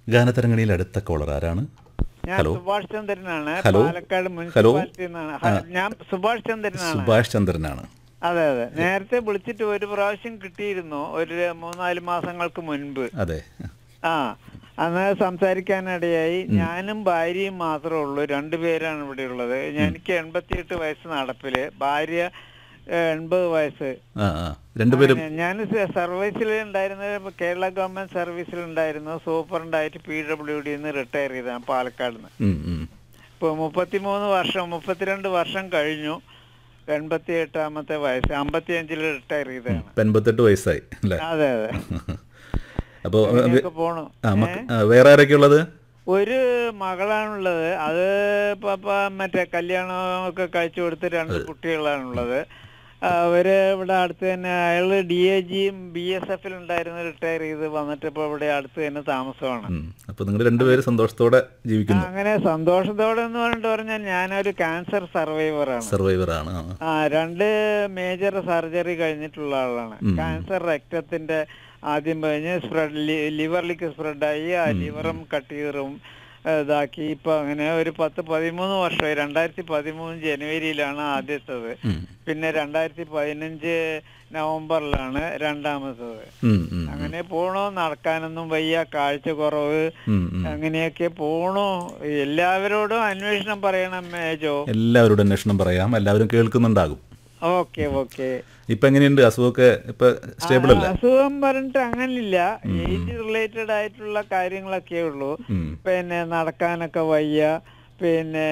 ഗാനതരംഗണിയിൽ അടുത്ത കോളർ ആരാണ് ഞാൻ ഹലോ സുഭാഷ് ചന്ദ്രനാണ് ഹലോ. പാലക്കാട് ഹലോ. മുനിസിപ്പാലിറ്റിയിൽ നിന്നാണ് ഹ- ഞാൻ സുഭാഷ് ചന്ദ്രനാണ് സുഭാഷ് ചന്ദ്രനാണ് അതെ അതെ നേരത്തെ വിളിച്ചിട്ട് ഒരു പ്രാവശ്യം കിട്ടിയിരുന്നു ഒരു മൂന്നാല് മാസങ്ങൾക്ക് മുൻപ് അതെ ആ അന്ന് സംസാരിക്കാനിടയായി ഞാനും ഭാര്യയും മാത്രമേ ഉള്ളൂ രണ്ടുപേരാണ് ഇവിടെ ഉള്ളത് എനിക്ക് എൺപത്തിയെട്ട് വയസ്സ് നടപ്പില് ഭാര്യ ഏഹ്, എൺപത് വയസ്സ് ആ ആ രണ്ടുപേരും ഞാൻ സർവീസിൽ ഉണ്ടായിരുന്നത് കേരള ഗവൺമെന്റ് സർവീസിൽ ഉണ്ടായിരുന്നു സൂപ്രണ്ടായിട്ട് പി ഡബ്ല്യു ഡി നിന്ന് റിട്ടയർ ചെയ്തതാണ് പാലക്കാട് നിന്ന് ഉം, ഉം. ഇപ്പൊ മുപ്പത്തിമൂന്ന് വർഷം മുപ്പത്തിരണ്ട് വർഷം കഴിഞ്ഞു എൺപത്തി എട്ടാമത്തെ വയസ്സ് അമ്പത്തി അഞ്ചില് റിട്ടയർ ചെയ്തതാണ് ഇപ്പം എൺപത്തെട്ട് വയസ്സായി അല്ലേ അതെ അതെ അപ്പോൾ അങ്ങനെയൊക്കെ പോണു ആ മക്ക- ആ, വേറെ ആരൊക്കെ ഉള്ളത് ഒരു മകളാണുള്ളത് അത് ഇപ്പൊ- ഇപ്പൊ മറ്റേ കല്യാണം ഒക്കെ കഴിച്ചു കൊടുത്ത് രണ്ട് കുട്ടികളാണുള്ളത് അവര് ഇവിടെ അടുത്ത് തന്നെ അയാള് ഡി എ ജിയും ബി എസ് എഫിൽ ഉണ്ടായിരുന്നു റിട്ടയർ ചെയ്ത് വന്നിട്ട് ഇപ്പൊ ഇവിടെ അടുത്ത് തന്നെ താമസമാണ് ഉം. അപ്പോൾ നിങ്ങൾ രണ്ടുപേരും സന്തോഷത്തോടെ ജീവിക്കുന്നു അങ്ങനെ സന്തോഷത്തോടെ എന്ന് പറഞ്ഞിട്ട് പറഞ്ഞാൽ ഞാനൊരു ക്യാൻസർ സർവൈവറാണ് സർവൈവറാണ് ആ. ആ രണ്ട് മേജർ സർജറി കഴിഞ്ഞിട്ടുള്ള ആളാണ് ക്യാൻസർ രക്തത്തിന്റെ ആദ്യം കഴിഞ്ഞ് സ്പ്രെഡ് ലിവറിലേക്ക് സ്പ്രെഡായി ആ ലിവറും കട്ട് ചെയ്തും ഇതാക്കി ഇപ്പൊ അങ്ങനെ ഒരു പത്ത് പതിമൂന്ന് വർഷമായി രണ്ടായിരത്തി പതിമൂന്ന് ജനുവരിയിലാണ് ആദ്യത്തത് ഉം. പിന്നെ രണ്ടായിരത്തി പതിനഞ്ച് നവംബറിലാണ് രണ്ടാമത്തത് ഉം, ഉം, അങ്ങനെ പോണോ നടക്കാനൊന്നും വയ്യ കാഴ്ച കുറവ് ഉം, ഉം. അങ്ങനെയൊക്കെ പോണു എല്ലാവരോടും അന്വേഷണം പറയണം മേജോ എല്ലാവരോടും അന്വേഷണം പറയാം എല്ലാവരും കേൾക്കുന്നുണ്ടാകും ഓക്കെ ഓക്കെ ഇപ്പം എങ്ങനെയുണ്ട് അസുഖമൊക്കെ ഇപ്പം സ്റ്റേബിൾ അല്ലേ അസുഖം പറഞ്ഞിട്ട് അങ്ങനില്ല ഏജ് റിലേറ്റഡ് ആയിട്ടുള്ള കാര്യങ്ങളൊക്കെ ഉള്ളൂ ഉം. പിന്നെ നടക്കാനൊക്കെ വയ്യ പിന്നെ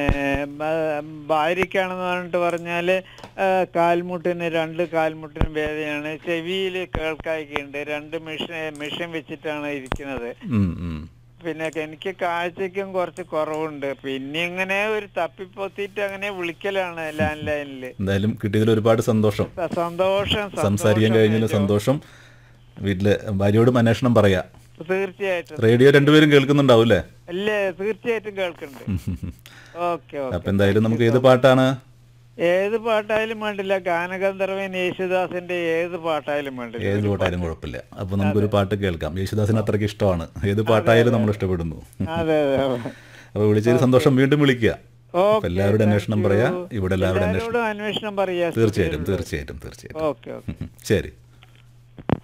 ബ- ഭാര്യയ്ക്കാണെന്ന് പറഞ്ഞിട്ട് പറഞ്ഞാല് ആ, കാൽമുട്ടിന് രണ്ട് കാൽമുട്ടിനും വേദനയാണ് ചെവിയിൽ കേൾക്കായ്കയുണ്ട് രണ്ട് മെഷീൻ മെഷീൻ വെച്ചിട്ടാണ് ഇരിക്കുന്നത് ഉം, ഉം. പിന്നെ എനിക്ക് കാഴ്ചയ്ക്കും കുറച്ച് കുറവുണ്ട് പിന്നെ ഇങ്ങനെ ഒരു തപ്പിപ്പൊത്തിയിട്ട് അങ്ങനെ വിളിക്കലാണ് ലാൻഡ് ലൈനിൽ എന്തായാലും കിട്ടിയതിൽ ഒരുപാട് സന്തോഷം സന്തോഷം സംസാരിക്കാൻ കഴിഞ്ഞതിൽ സന്തോഷം വീട്ടില് ഭാര്യയോടും അന്വേഷണം പറയാം തീർച്ചയായിട്ടും റേഡിയോ രണ്ടുപേരും കേൾക്കുന്നുണ്ടാവും അല്ലേ അല്ലേ തീർച്ചയായിട്ടും കേൾക്കുന്നുണ്ട് ഓക്കെ അപ്പൊ ഓക്കെ എന്തായാലും നമുക്ക് ഏത് പാട്ടാണ് ഏത് പാട്ടായാലും വേണ്ടില്ല ഗാനഗന്ധർവൻ യേശുദാസിന്റെ ഏത് പാട്ടായാലും വേണ്ടില്ല ഏത് പാട്ടായാലും കുഴപ്പമില്ല അപ്പൊ നമുക്കൊരു പാട്ട് കേൾക്കാം യേശുദാസിന് അത്രയ്ക്ക് ഇഷ്ടമാണ് ഏത് പാട്ടായാലും നമ്മൾ ഇഷ്ടപ്പെടുന്നു അതെ അതെ അപ്പൊ വിളിച്ചതിൽ സന്തോഷം വീണ്ടും വിളിക്കുക ഓക്കെ അപ്പൊ എല്ലാവരുടെ അന്വേഷണം പറയാ ഇവിടെ എല്ലാവരുടെ അന്വേഷണം എല്ലാവരോടും അന്വേഷണം പറയാ തീർച്ചയായിട്ടും തീർച്ചയായിട്ടും തീർച്ചയായിട്ടും ഓക്കെ ഓക്കെ ഉം, ശരി